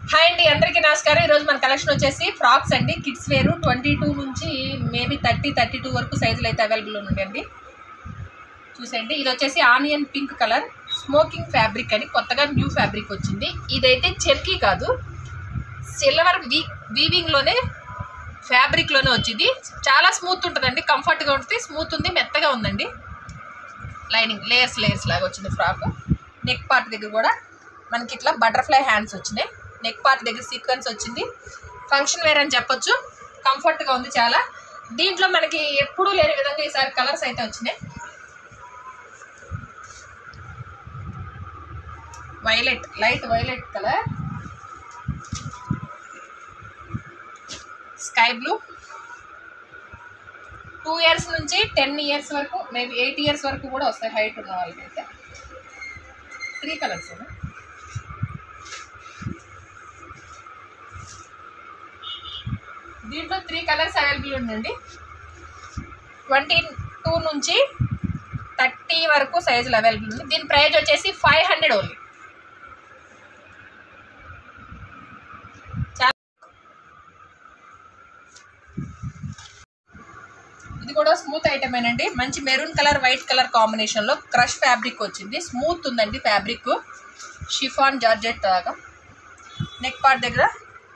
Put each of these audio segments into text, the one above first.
hi అండి అందరికీ నమస్కారం ఈరోజు మన కలెక్షన్ వచ్చేసి ఫ్రాక్స్ అండి కిడ్స్ వేరు ట్వంటీ టూ నుంచి మేబీ థర్టీ థర్టీ టూ వరకు సైజులు అయితే అవైలబుల్ ఉన్నాయండి చూసండి ఇది వచ్చేసి onion pink colour smocking fabric అని కొత్తగా న్యూ ఫ్యాబ్రిక్ వచ్చింది ఇదైతే చెర్కీ కాదు సిల్వర్ వీ వీవింగ్లోనే ఫ్యాబ్రిక్లోనే వచ్చింది చాలా స్మూత్ ఉంటుందండి కంఫర్ట్గా ఉంటుంది స్మూత్ ఉంది మెత్తగా ఉందండి లైనింగ్ లేయర్స్ లేయర్స్ లాగా వచ్చింది ఫ్రాక్ నెక్ పార్ట్ దగ్గర కూడా మనకి ఇట్లా బటర్ఫ్లై హ్యాండ్స్ వచ్చినాయి నెక్ పార్ట్ దగ్గర సీక్వెన్స్ వచ్చింది ఫంక్షన్ వేర్ అని చెప్పొచ్చు కంఫర్ట్గా ఉంది చాలా దీంట్లో మనకి ఎప్పుడూ లేని విధంగా ఈసారి కలర్స్ అయితే వచ్చినాయి violet light violet colour sky blue two years నుంచి టెన్ ఇయర్స్ వరకు మేబీ ఎయిట్ ఇయర్స్ వరకు కూడా వస్తాయి హైట్ ఉన్న వాళ్ళకైతే త్రీ కలర్స్ దీంట్లో త్రీ కలర్స్ అవైలబుల్ ఉందండి ట్వంటీ టూ నుంచి థర్టీ వరకు సైజులు అవైలబుల్ ఉంది దీని ప్రైస్ వచ్చేసి ఫైవ్ హండ్రెడ్ ఓన్లీ ఇది కూడా స్మూత్ ఐటమేనండి మంచి మెరూన్ కలర్ వైట్ కలర్ కాంబినేషన్లో క్రష్ ఫ్యాబ్రిక్ వచ్చింది స్మూత్ ఉందండి ఫ్యాబ్రిక్ షిఫాన్ జార్జెట్ లాగా నెక్ పార్ట్ దగ్గర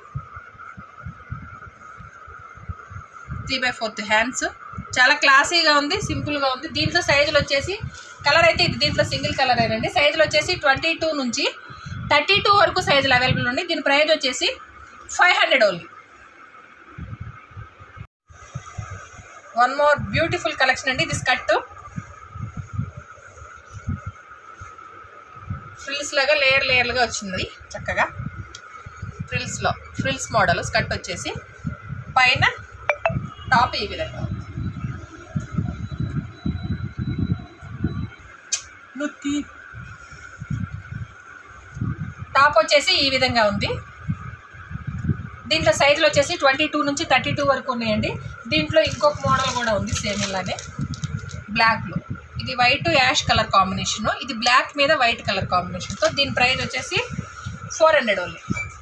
త్రీ బై ఫోర్త్ హ్యాండ్స్ చాలా క్లాసీగా ఉంది సింపుల్గా ఉంది దీంట్లో సైజులు వచ్చేసి కలర్ అయితే ఇది దీంట్లో సింగిల్ కలర్ ఏనండి సైజులు వచ్చేసి ట్వంటీ టూ నుంచి థర్టీ టూ వరకు సైజులు అవైలబుల్ ఉంది దీని ప్రైస్ వచ్చేసి five hundred only one more beautiful collection అండి ఇది స్కర్ట్ ఫ్రిల్స్ లాగా లేయర్ లేయర్లుగా వచ్చింది చక్కగా ఫ్రిల్స్లో ఫ్రిల్స్ మోడల్ స్కర్ట్ వచ్చేసి పైన టాప్ ఈ విధంగా ఉంది నుత్తి టాప్ వచ్చేసి ఈ విధంగా ఉంది దీంట్లో సైజులు వచ్చేసి ట్వంటీ టూ నుంచి థర్టీ టూ వరకు ఉన్నాయండి దీంట్లో ఇంకొక మోడల్ కూడా ఉంది సేమ్ ఇలానే బ్లాక్లో ఇది వైట్ యాష్ కలర్ కాంబినేషన్ ఇది బ్లాక్ మీద వైట్ కలర్ కాంబినేషన్తో దీని ప్రైస్ వచ్చేసి ఫోర్ హండ్రెడ్ ఓన్లీ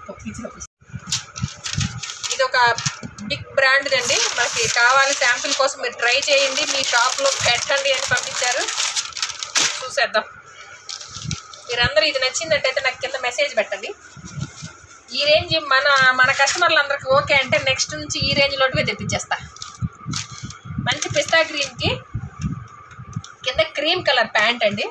ఇది ఒక బిగ్ బ్రాండ్ అండి మనకి కావాలి శాంపిల్ కోసం మీరు ట్రై చేయండి మీ షాప్లో పెట్టండి అని పంపించారు చూసేద్దాం మీరందరూ ఇది నచ్చిందంటే నాకు కింద మెసేజ్ పెట్టండి ఈ రేంజ్ మన మన కస్టమర్లు అందరికి ఓకే అంటే నెక్స్ట్ నుంచి ఈ రేంజ్లోటివే తెప్పించేస్తా మంచి పిస్తా గ్రీన్కి కింద క్రీమ్ కలర్ ప్యాంట్ అండి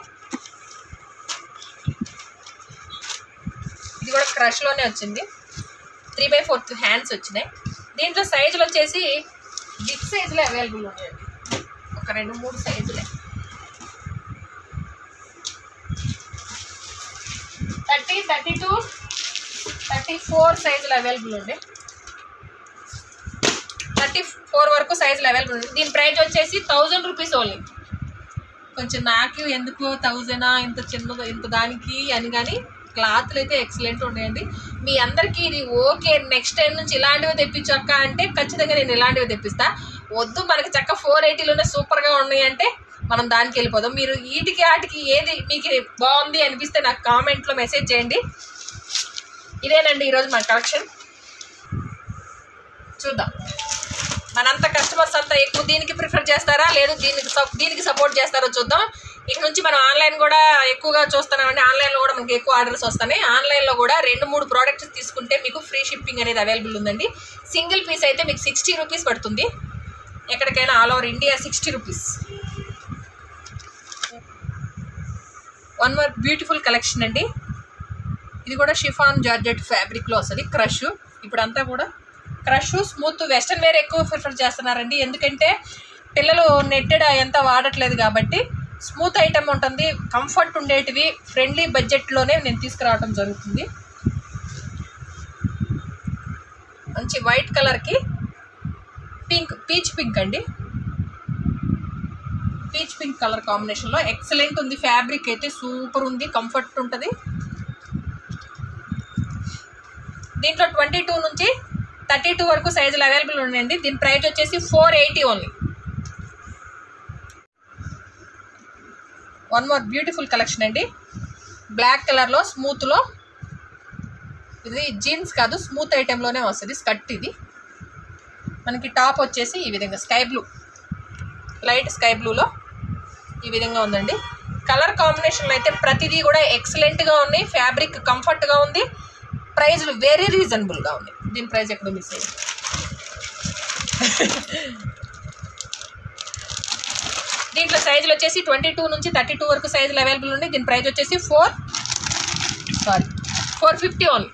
ఇది కూడా క్రష్లోనే వచ్చింది త్రీ బై ఫోర్త్ హ్యాండ్స్ వచ్చినాయి దీంట్లో సైజులు వచ్చేసి బిగ్ సైజులే అవైలబుల్ ఉన్నాయండి ఒక రెండు మూడు సైజులే thirty thirty two thirty four సైజులు అవైలబుల్ ఉంది థర్టీ ఫోర్ వరకు సైజులు అవైలబుల్ ఉంది దీని ప్రైస్ వచ్చేసి థౌజండ్ రూపీస్ ఓన్లీ కొంచెం నాకు ఎందుకు థౌజండా ఇంత చిన్నది ఇంత దానికి అని కానీ క్లాత్లు అయితే ఎక్సలెంట్ ఉన్నాయండి మీ అందరికీ ఇది ఓకే నెక్స్ట్ టైం నుంచి ఇలాంటివి తెప్పించక్క అంటే ఖచ్చితంగా నేను ఇలాంటివి తెప్పిస్తా వద్దు మనకి చక్క ఫోర్ ఎయిటీలోనే సూపర్గా ఉన్నాయి అంటే మనం దానికి వెళ్ళిపోదాం మీరు వీటికి వాటికి ఏది మీకు బాగుంది అనిపిస్తే నాకు కామెంట్లో మెసేజ్ చేయండి ఇదేనండి ఈరోజు మన కలెక్షన్ చూద్దాం మనంతా కస్టమర్స్ అంతా ఎక్కువ దీనికి ప్రిఫర్ చేస్తారా లేదు దీనికి సప్- దీనికి సపోర్ట్ చేస్తారో చూద్దాం ఇక నుంచి మనం ఆన్లైన్ కూడా ఎక్కువగా చూస్తున్నామండి ఆన్లైన్లో కూడా మనకి ఎక్కువ ఆర్డర్స్ వస్తున్నాయి ఆన్లైన్లో కూడా రెండు మూడు ప్రోడక్ట్స్ తీసుకుంటే మీకు ఫ్రీ షిప్పింగ్ అనేది అవైలబుల్ ఉందండి సింగిల్ పీస్ అయితే మీకు సిక్స్టీ రూపీస్ పడుతుంది ఎక్కడికైనా all over India sixty rupees one more beautiful collection అండి ఇది కూడా షిఫాన్ జార్జెట్ ఫ్యాబ్రిక్లో వస్తుంది క్రష్ ఇప్పుడంతా కూడా క్రష్ స్మూత్ వెస్ట్రన్ వేర్ ఎక్కువ ప్రిఫర్ చేస్తున్నారండి ఎందుకంటే పిల్లలు నెట్టెడ్ ఎంత వాడట్లేదు కాబట్టి స్మూత్ ఐటమ్ ఉంటుంది కంఫర్ట్ ఉండేటివి ఫ్రెండ్లీ బడ్జెట్లోనే నేను తీసుకురావడం జరుగుతుంది మంచి వైట్ కలర్కి పింక్ పీచ్ పింక్ అండి పీచ్ పింక్ కలర్ కాంబినేషన్లో ఎక్సలెంట్ ఉంది ఫ్యాబ్రిక్ అయితే సూపర్ ఉంది కంఫర్ట్ ఉంటుంది దీంట్లో ట్వంటీ టూ నుంచి థర్టీ టూ వరకు సైజులు అవైలబుల్ ఉన్నాయండి దీని ప్రైస్ వచ్చేసి four eighty only one more beautiful collection అండి బ్లాక్ కలర్లో స్మూత్లో ఇది జీన్స్ కాదు స్మూత్ ఐటెంలోనే వస్తుంది స్కర్ట్ ఇది మనకి టాప్ వచ్చేసి ఈ విధంగా స్కై బ్లూ లైట్ స్కై బ్లూలో ఈ విధంగా ఉందండి కలర్ కాంబినేషన్లో అయితే ప్రతిదీ కూడా ఎక్సలెంట్గా ఉన్నాయి ఫ్యాబ్రిక్ కంఫర్ట్గా ఉంది ప్రైజ్లు వెరీ రీజనబుల్గా ఉంది దీని ప్రైస్ ఎక్కడ మిస్ అయ్యింది దీంట్లో సైజులు వచ్చేసి ట్వంటీ టూ నుంచి థర్టీ టూ వరకు సైజులు అవైలబుల్ ఉంది దీని ప్రైస్ వచ్చేసి four sorry four fifty only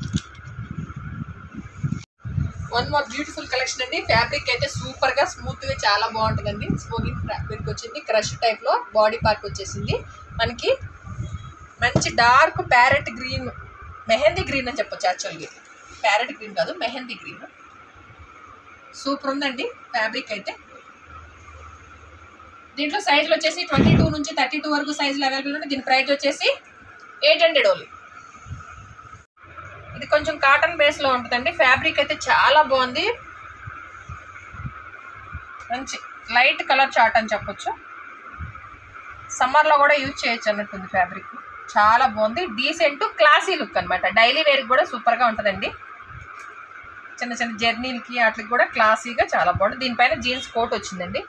one more beautiful collection అండి ఫ్యాబ్రిక్ అయితే సూపర్ గా స్మూత్ గా చాలా బాగుంటుందండి స్మోకింగ్ ఫ్యాబ్రిక్ వచ్చింది క్రష్ టైప్ లో బాడీ పార్ట్ వచ్చేసింది మనకి మంచి dark parrot green mehndi green అని చెప్పొచ్చు యాక్చువల్గా ప్యారెట్ గ్రీన్ కాదు మెహందీ గ్రీన్ సూపర్ ఉందండి ఫ్యాబ్రిక్ అయితే దీంట్లో సైజులు వచ్చేసి ట్వంటీ టూ నుంచి థర్టీ టూ వరకు సైజులు అవైలబుల్ ఉన్నాయి దీని ప్రైస్ వచ్చేసి ఎయిట్ హండ్రెడ్ ఓన్లీ ఇది కొంచెం కాటన్ బేస్లో ఉంటుందండి ఫ్యాబ్రిక్ అయితే చాలా బాగుంది మంచి లైట్ కలర్ చాట్ అని చెప్పొచ్చు సమ్మర్లో కూడా యూజ్ చేయొచ్చు అన్నట్టుంది ఫ్యాబ్రిక్ చాలా బాగుంది డీసెంట్ క్లాసీ లుక్ అనమాట డైలీ వేర్కి కూడా సూపర్గా ఉంటుందండి చిన్న చిన్న జర్నీలకి వాటికి కూడా క్లాసీగా చాలా బాగుంటుంది దీనిపైన జీన్స్ కోట్ వచ్చిందండి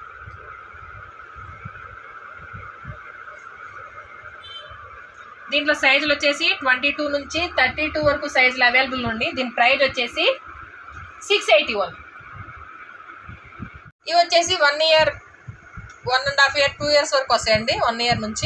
దీంట్లో సైజులు వచ్చేసి ట్వంటీ టూ నుంచి థర్టీ టూ వరకు సైజులు అవైలబుల్ ఉంది దీని ప్రైస్ వచ్చేసి సిక్స్ ఎయిటీ వన్ ఇవి వచ్చేసి one year one and half year two years వరకు వస్తాయండి వన్ ఇయర్ నుంచి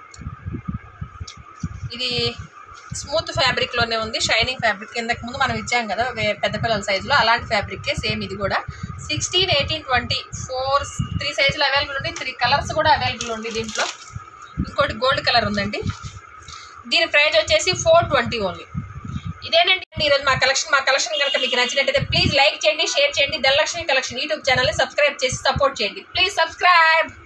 ఇది స్మూత్ ఫ్యాబ్రిక్లోనే ఉంది షైనింగ్ ఫ్యాబ్రిక్ ఇంతకు ముందు మనం ఇచ్చాం కదా వే- పెద్ద పిల్లల సైజులో అలాంటి ఫ్యాబ్రికే సేమ్ ఇది కూడా sixteen eighteen twenty four three సైజులు అవైలబుల్ ఉంది త్రీ కలర్స్ కూడా అవైలబుల్ ఉంది దీంట్లో ఇంకోటి గోల్డ్ కలర్ ఉందండి దీని ప్రైస్ వచ్చేసి ఫోర్ ట్వంటీ ఓన్లీ ఇదేనండి ఈరోజు మా కలెక్షన్ మా కలెక్షన్ కనుక మీకు నచ్చినట్టయితే ప్లీజ్ లైక్ చేయండి షేర్ చేయండి ధనలక్ష్మి కలెక్షన్ యూట్యూబ్ ఛానల్ని సబ్స్క్రైబ్ చేసి సపోర్ట్ చేయండి ప్లీజ్ సబ్స్క్రైబ్